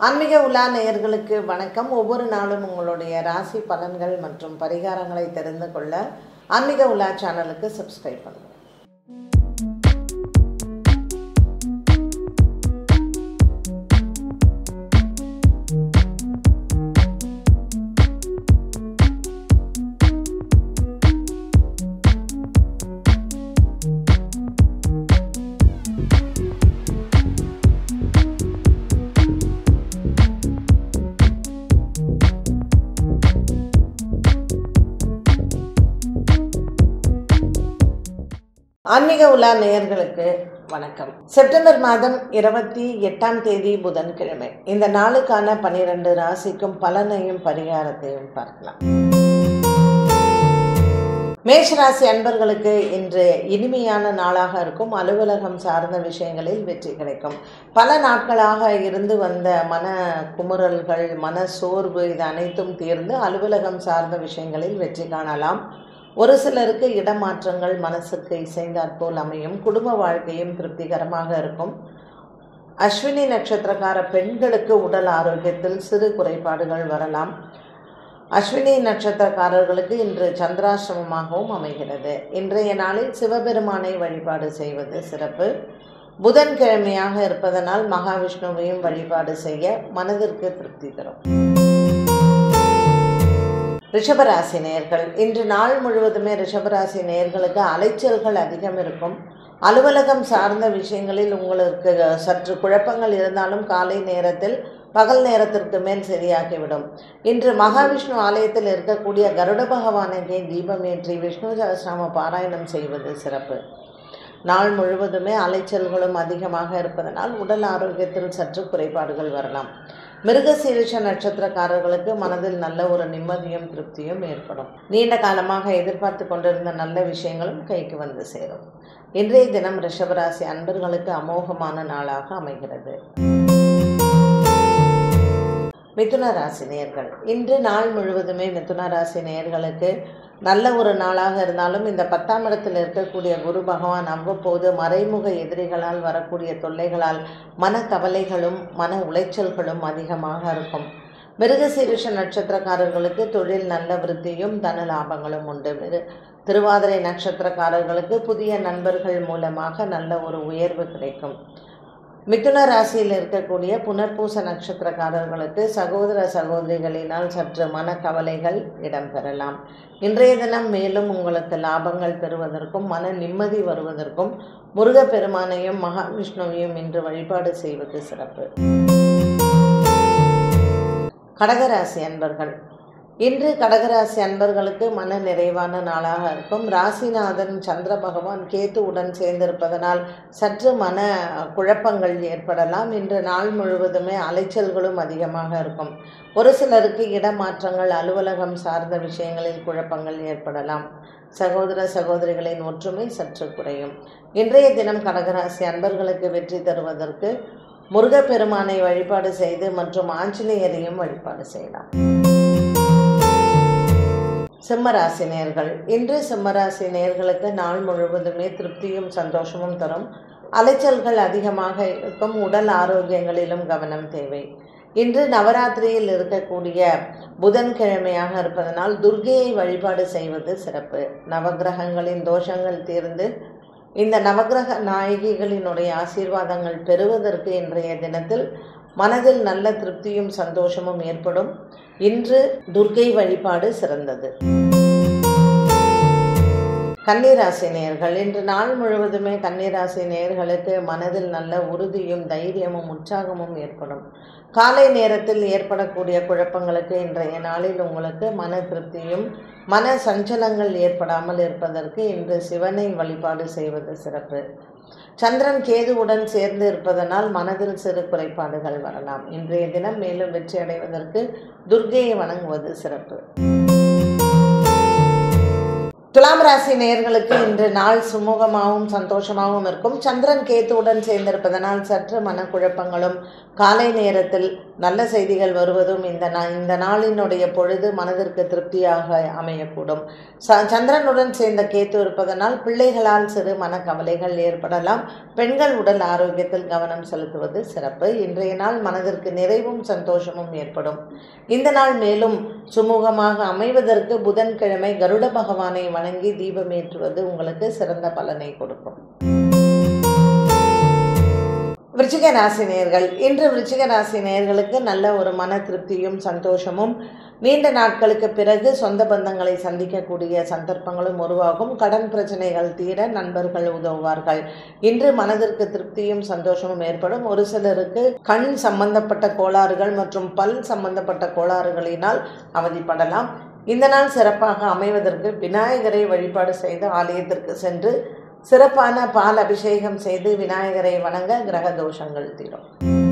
ஆன்மீக உலா நேயர்களுக்கு வணக்கம் ஒவ்வொரு நாளும் உங்களுடைய ராசி பலன்கள் மற்றும் பரிகாரங்களை தெரிந்து கொள்ள ஆன்மீக உலா சேனலுக்கு சப்ஸ்கிரைப் பண்ணுங்கள் ஆன்மீக உலா நேயர்களுக்கு வணக்கம் செப்டம்பர் மாதம் இருபத்தி எட்டாம் தேதி புதன்கிழமை இந்த நாளுக்கான பனிரெண்டு ராசிக்கும் பலனையும் பரிகாரத்தையும் பார்க்கலாம் மேஷராசி அன்பர்களுக்கு இன்று இனிமையான நாளாக இருக்கும் அலுவலகம் சார்ந்த விஷயங்களில் வெற்றி கிடைக்கும் பல நாட்களாக இருந்து வந்த மன குமுறல்கள் மன சோர்வு இது அனைத்தும் தீர்ந்து அலுவலகம் சார்ந்த விஷயங்களில் வெற்றி காணலாம் ஒரு சிலருக்கு இடமாற்றங்கள் மனசுக்கு இசைந்தாற்போல் அமையும் குடும்ப வாழ்க்கையும் திருப்திகரமாக இருக்கும் அஸ்வினி நட்சத்திரக்கார பெண்களுக்கு உடல் ஆரோக்கியத்தில் சிறு குறைபாடுகள் வரலாம் அஸ்வினி நட்சத்திரக்காரர்களுக்கு இன்று சந்திராசிரமமாகவும் அமைகிறது இன்றைய நாளில் சிவபெருமானை வழிபாடு செய்வது சிறப்பு புதன்கிழமையாக இருப்பதனால் மகாவிஷ்ணுவையும் வழிபாடு செய்ய மனதிற்கு திருப்தி தரும் ரிஷபராசி நேயர்கள் இன்று நாள் முழுவதுமே ரிஷபராசி நேயர்களுக்கு அலைச்சல்கள் அதிகம் இருக்கும் அலுவலகம் சார்ந்த விஷயங்களில் உங்களுக்கு சற்று குழப்பங்கள் இருந்தாலும் காலை நேரத்தில் பகல் நேரத்திற்கு மேல் சரியாகிவிடும் இன்று மகாவிஷ்ணு ஆலயத்தில் இருக்கக்கூடிய கருட பகவானுக்கு தீபம் ஏற்றி விஷ்ணு சகசிராம பாராயணம் செய்வது சிறப்பு நாள் முழுவதுமே அலைச்சல்களும் அதிகமாக இருப்பதனால் உடல் ஆரோக்கியத்தில் சற்று குறைபாடுகள் வரலாம் மிருகசீரிஷ நட்சத்திரக்காரர்களுக்கு மனதில் நல்ல ஒரு நிம்மதியும் திருப்தியும் ஏற்படும் நீண்ட காலமாக எதிர்பார்த்து கொண்டிருந்த நல்ல விஷயங்களும் கைக்கு வந்து சேரும் இன்றைய தினம் ரிஷபராசி அன்பர்களுக்கு அமோகமான நாளாக அமைகிறது மிதுன ராசி நேர்கள் இன்று நாள் முழுவதுமே மிதுன ராசி நேர்களுக்கு நல்ல ஒரு நாளாக இருந்தாலும் இந்த பத்தாம் இடத்தில் இருக்கக்கூடிய குரு பகவான் அவ்வப்போது மறைமுக எதிரிகளால் வரக்கூடிய தொல்லைகளால் மனக்கவலைகளும் மன உளைச்சல்களும் அதிகமாக இருக்கும் மிருகசீரிஷ நட்சத்திரக்காரர்களுக்கு தொழில் நல்ல விருத்தியும் தன லாபங்களும் உண்டு மிரு திருவாதிரை நட்சத்திரக்காரர்களுக்கு புதிய நண்பர்கள் மூலமாக நல்ல ஒரு உயர்வு கிடைக்கும் மிதுன ராசியில் இருக்கக்கூடிய புனர்பூச நட்சத்திரக்காரர்களுக்கு சகோதர சகோதரிகளினால் சற்று மனக்கவலைகள் இடம்பெறலாம் இன்றைய தினம் மேலும் உங்களுக்கு லாபங்கள் பெறுவதற்கும் மன நிம்மதி வருவதற்கும் முருகப்பெருமானையும் மகாவிஷ்ணுவையும் இன்று வழிபாடு செய்வது சிறப்பு கடகராசி அன்பர்கள் இன்று கடகராசி அன்பர்களுக்கு மன நிறைவான நாளாக இருக்கும் ராசிநாதன் சந்திர பகவான் கேத்துவுடன் சேர்ந்திருப்பதனால் சற்று மன குழப்பங்கள் ஏற்படலாம் இன்று நாள் முழுவதுமே அலைச்சல்களும் அதிகமாக இருக்கும் ஒரு சிலருக்கு இடமாற்றங்கள் அலுவலகம் சார்ந்த விஷயங்களில் குழப்பங்கள் ஏற்படலாம் சகோதர சகோதரிகளின் ஒற்றுமை சற்று குறையும் இன்றைய தினம் கடகராசி அன்பர்களுக்கு வெற்றி தருவதற்கு முருகப்பெருமானை வழிபாடு செய்து மற்றும் ஆஞ்சநேயரையும் வழிபாடு செய்யலாம் சிம்மராசி நேர்கள் இன்று சிம்மராசி நேர்களுக்கு நாள் முழுவதுமே திருப்தியும் சந்தோஷமும் தரும் அலைச்சல்கள் அதிகமாக இருக்கும் உடல் ஆரோக்கியங்களிலும் கவனம் தேவை இன்று நவராத்திரியில் இருக்கக்கூடிய புதன்கிழமையாக இருப்பதனால் துர்கையை வழிபாடு செய்வது சிறப்பு நவகிரகங்களின் தோஷங்கள் தீர்ந்து இந்த நவகிரக நாயகிகளினுடைய ஆசீர்வாதங்கள் பெறுவதற்கு இன்றைய தினத்தில் மனதில் நல்ல திருப்தியும் சந்தோஷமும் ஏற்படும் இன்று துர்கை வழிபாடு சிறந்தது கன்னிராசி நேர்கள் இன்று நாள் முழுவதுமே கன்னிராசி நேர்களுக்கு மனதில் நல்ல உறுதியும் தைரியமும் உற்சாகமும் ஏற்படும் காலை நேரத்தில் ஏற்படக்கூடிய குழப்பங்களுக்கு இன்றைய நாளில் உங்களுக்கு மன திருப்தியும் மன சஞ்சலங்கள் ஏற்படாமல் இருப்பதற்கு இன்று சிவனை வழிபாடு செய்வது சிறப்பு சந்திரன் கேதுவுடன் சேர்ந்து இருப்பதனால் மனதில் சிறு குறைபாடுகள் வரலாம் இன்றைய தினம் மேலும் வெற்றி அடைவதற்கு துர்கையை வணங்குவது சிறப்பு துலாம் ராசி நேயர்களுக்கு இன்று நாள் சுமூகமாகவும் சந்தோஷமாகவும் இருக்கும் சந்திரன் கேத்துவுடன் சேர்ந்திருப்பதனால் சற்று மனக்குழப்பங்களும் காலை நேரத்தில் நல்ல செய்திகள் வருவதும் இந்த நா இந்த நாளினுடைய பொழுது மனதிற்கு திருப்தியாக அமையக்கூடும் ச சந்திரனுடன் சேர்ந்த கேத்து இருப்பதனால் பிள்ளைகளால் சிறு மனக்கவலைகள் ஏற்படலாம் பெண்கள் உடல் ஆரோக்கியத்தில் கவனம் செலுத்துவது சிறப்பு இன்றைய நாள் மனதிற்கு நிறைவும் சந்தோஷமும் ஏற்படும் இந்த நாள் மேலும் சுமூகமாக அமைவதற்கு புதன்கிழமை கருட பகவானை வணங்கி தீபமேற்றுவது உங்களுக்கு சிறந்த பலனை கொடுக்கும் விருச்சிக ராசி நேயர்கள் இன்று விருச்சிக ராசி நேயர்களுக்கு நல்ல ஒரு மன திருப்தியும் சந்தோஷமும் நீண்ட நாட்களுக்கு பிறகு சொந்த பந்தங்களை சந்திக்கக்கூடிய சந்தர்ப்பங்களும் உருவாகும் கடன் பிரச்சனைகள் தீர நண்பர்கள் உதவுவார்கள் இன்று மனதிற்கு திருப்தியும் சந்தோஷமும் ஏற்படும் ஒரு சிலருக்கு கண் சம்பந்தப்பட்ட கோளாறுகள் மற்றும் பல் சம்பந்தப்பட்ட கோளாறுகளினால் அவதிப்படலாம் இந்த நாள் சிறப்பாக அமைவதற்கு விநாயகரை வழிபாடு செய்து ஆலயத்திற்கு சென்று சிறப்பான பால் அபிஷேகம் செய்து விநாயகரை வணங்க கிரக தோஷங்கள் தீரும்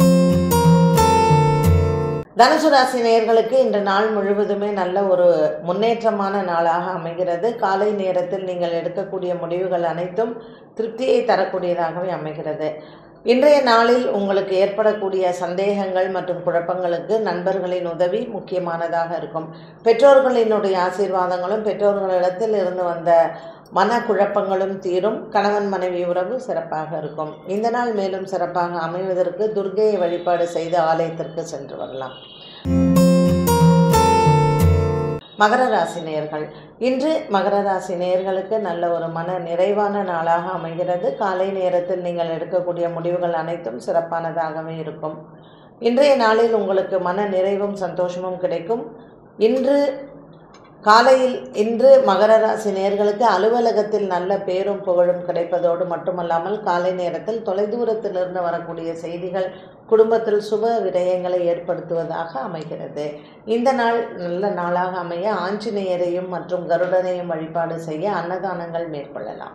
தனுசு ராசி நேயர்களுக்கு இன்று நாள் முழுவதுமே நல்ல ஒரு முன்னேற்றமான நாளாக அமைகிறது காலை நேரத்தில் நீங்கள் எடுக்கக்கூடிய முடிவுகள் அனைத்தும் திருப்தியை தரக்கூடியதாகவே அமைகிறது இன்றைய நாளில் உங்களுக்கு ஏற்படக்கூடிய சந்தேகங்கள் மற்றும் குழப்பங்களுக்கு நண்பர்களின் உதவி முக்கியமானதாக இருக்கும் பெற்றோர்களினுடைய ஆசீர்வாதங்களும் பெற்றோர்களிடத்தில் இருந்து வந்த மன குழப்பங்களும் தீரும் கணவன் மனைவி உறவு சிறப்பாக இருக்கும் இந்த நாள் மேலும் சிறப்பாக அமைவதற்கு துர்கையை வழிபாடு செய்து ஆலயத்திற்கு சென்று வரலாம் மகர ராசி நேயர்கள் இன்று மகர ராசி நேயர்களுக்கு நல்ல ஒரு மன நிறைவான நாளாக அமைகிறது காலை நேரத்தில் நீங்கள் எடுக்கக்கூடிய முடிவுகள் அனைத்தும் சிறப்பானதாகவே இருக்கும் இன்றைய நாளில் உங்களுக்கு மன நிறைவும் சந்தோஷமும் கிடைக்கும் இன்று காலையில் இன்று மகர ராசி நேர்களுக்கு அலுவலகத்தில் நல்ல பேரும் புகழும் கிடைப்பதோடு மட்டுமல்லாமல் காலை நேரத்தில் தொலைதூரத்திலிருந்து வரக்கூடிய செய்திகள் குடும்பத்தில் சுப விரயங்களை ஏற்படுத்துவதாக அமைகிறது இந்த நாள் நல்ல நாளாக அமைய ஆஞ்சநேயரையும் மற்றும் கருடனையும் வழிபாடு செய்ய அன்னதானங்கள் மேற்கொள்ளலாம்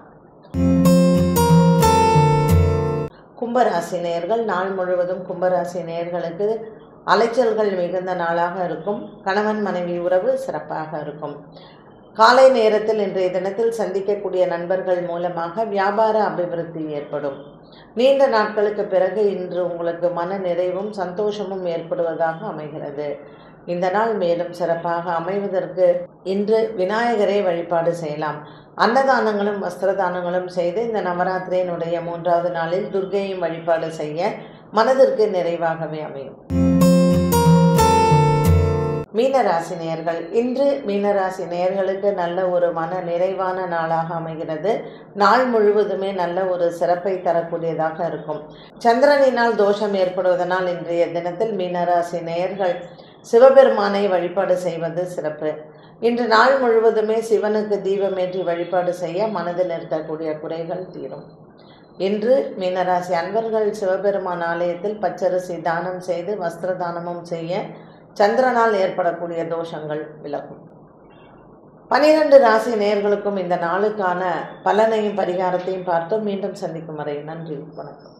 கும்பராசி நேயர்கள் நாள் முழுவதும் கும்பராசி நேயர்களுக்கு அலைச்சல்கள் மிகுந்த நாளாக இருக்கும் கணவன் மனைவி உறவு சிறப்பாக இருக்கும் காலை நேரத்தில் இன்றைய தினத்தில் சந்திக்கக்கூடிய நண்பர்கள் மூலமாக வியாபார அபிவிருத்தி ஏற்படும் நீண்ட நாட்களுக்கு பிறகு இன்று உங்களுக்கு மன நிறைவும் சந்தோஷமும் ஏற்படுவதாக அமைகிறது இந்த நாள் மேலும் சிறப்பாக அமைவதற்கு இன்று விநாயகரை வழிபாடு செய்யலாம் அன்னதானங்களும் வஸ்திரதானங்களும் செய்து இந்த நவராத்திரியினுடைய மூன்றாவது நாளில் துர்கையும் வழிபாடு செய்ய மனதிற்கு நிறைவாகவே அமையும் மீனராசி நேயர்கள் இன்று மீனராசி நேயர்களுக்கு நல்ல ஒரு மன நிறைவான நாளாக அமைகிறது நாள் முழுவதுமே நல்ல ஒரு சிறப்பை தரக்கூடியதாக இருக்கும் சந்திரனினால் தோஷம் ஏற்படுவதனால் இன்றைய தினத்தில் மீனராசி நேயர்கள் சிவபெருமானை வழிபாடு செய்வது சிறப்பு இன்று நாள் முழுவதுமே சிவனுக்கு தீபமேற்றி வழிபாடு செய்ய மனதில் இருக்கக்கூடிய குறைகள் தீரும் இன்று மீனராசி அன்பர்கள் சிவபெருமான் ஆலயத்தில் பச்சரிசி தானம் செய்து வஸ்திர தானமும் செய்ய சந்திரனால் ஏற்படக்கூடிய தோஷங்கள் விலகும் பனிரெண்டு ராசி நேயர்களுக்கும் இந்த நாளுக்கான பலனையும் பரிகாரத்தையும் பார்த்து மீண்டும் சந்திக்கும் வரை நன்றி வணக்கம்